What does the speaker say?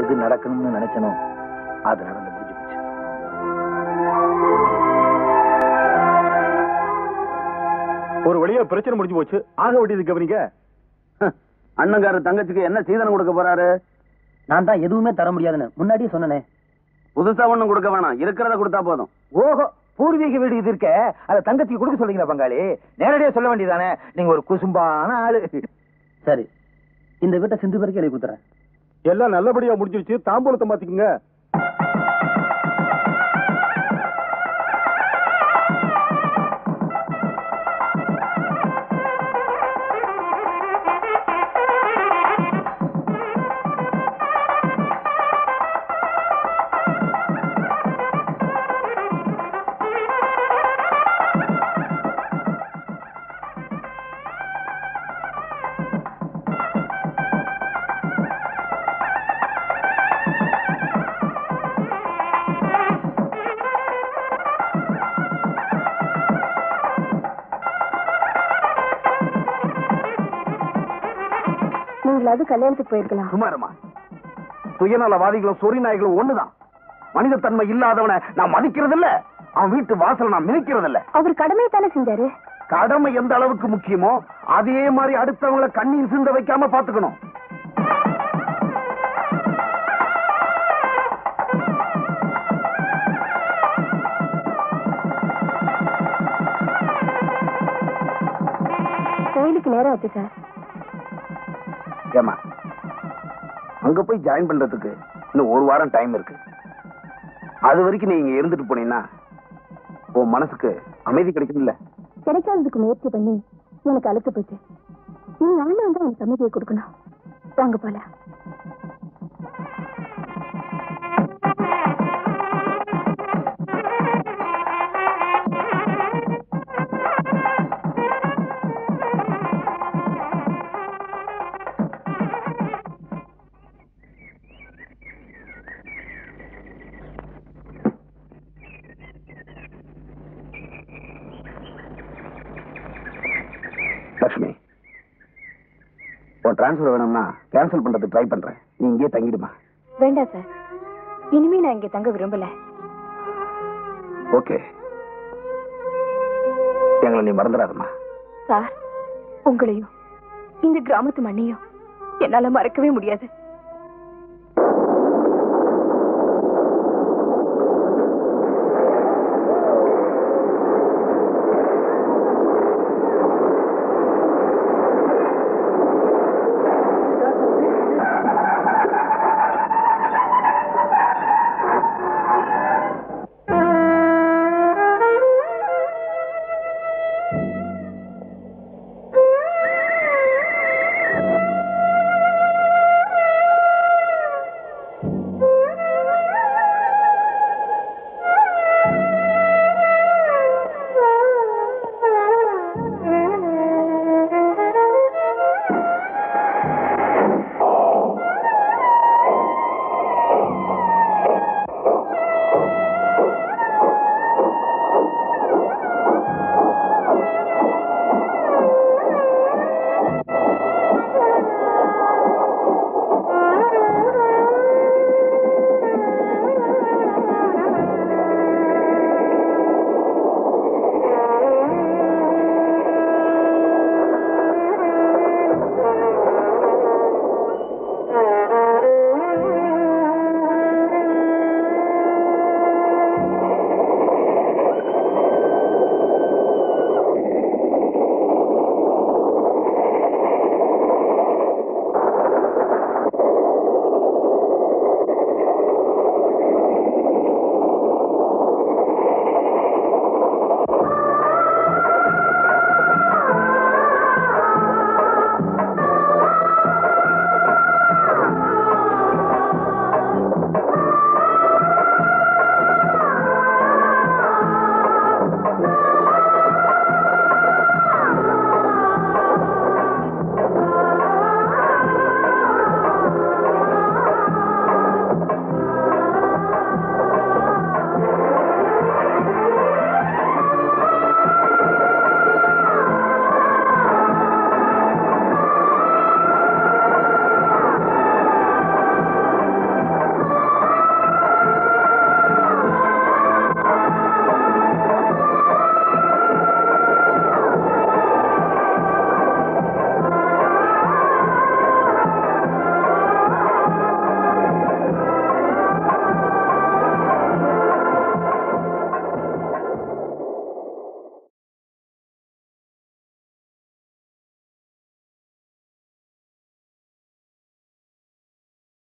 எது நடக்கணும்னு நினைச்சனோ அது நடந்து முடிஞ்சு போச்சு ஒரு வழியா பிரச்சனை முடிஞ்சு போச்சு ஆக வேண்டியது கவனிங்க அண்ணங்காரு தங்கச்சிக்கு என்ன சீதனம் கொடுக்க போறாரு நான் தான் எதுவுமே தர முடியாதுன்னு முன்னாடியே சொன்னனே புதுசா ஒண்ணும் கொடுக்க வேணாம் இருக்கிறத கொடுத்தா போதும் ஓஹோ பூர்வீக வீடு இது இருக்க அத தங்கச்சிக்கு கொடுக்க சொல்றீங்களா பங்காளி நேரடியா சொல்ல வேண்டியதானே நீங்க ஒரு குசும்பான ஆளு சரி இந்த வீட்டை சிந்து வரைக்கும் எழுதி கொடுத்துறேன் எல்லாம் நல்லபடியா முடிஞ்சிருச்சு தாம்பூலத்தை மாத்திக்குங்க நீங்களாவது கல்யாணத்துக்கு போயிருக்கலாம் சுமாரமா சுயநலவாதிகளும் சொறி நாய்களும் ஒண்ணுதான் மனித தன்மை இல்லாதவனை நான் மதிக்கிறது இல்ல அவன் வீட்டு வாசல் நான் மிதிக்கிறது இல்ல அவர் கடமையை தானே செஞ்சாரு கடமை எந்த அளவுக்கு முக்கியமோ அதே மாதிரி அடுத்தவங்களை கண்ணீர் சிந்த வைக்காம பாத்துக்கணும் கோயிலுக்கு நேரம் ஆச்சு சார் ஏமா அங்க போய் ஜாயின் பண்றதுக்கு இன்னும் ஒரு வாரம் டைம் இருக்கு அது வரைக்கும் நீ இங்க இருந்துட்டு போனீங்கன்னா உன் மனசுக்கு அமைதி கிடைக்கும்ல கிடைக்காததுக்கு முயற்சி பண்ணி எனக்கு அழுத்து போச்சு நீங்க ஆனா வந்து எனக்கு சம்மதியை கொடுக்கணும் வாங்க போல லட்சுமி உன் டிரான்ஸ்ஃபர் வேணும்னா கேன்சல் பண்றதுக்கு ட்ரை பண்றேன் நீ இங்கேயே தங்கிடுமா வேண்டாம் சார் இனிமே நான் இங்க தங்க விரும்பல ஓகே எங்களை நீ மறந்துடாதம்மா சார் உங்களையும் இந்த கிராமத்து மண்ணையும் என்னால மறக்கவே முடியாது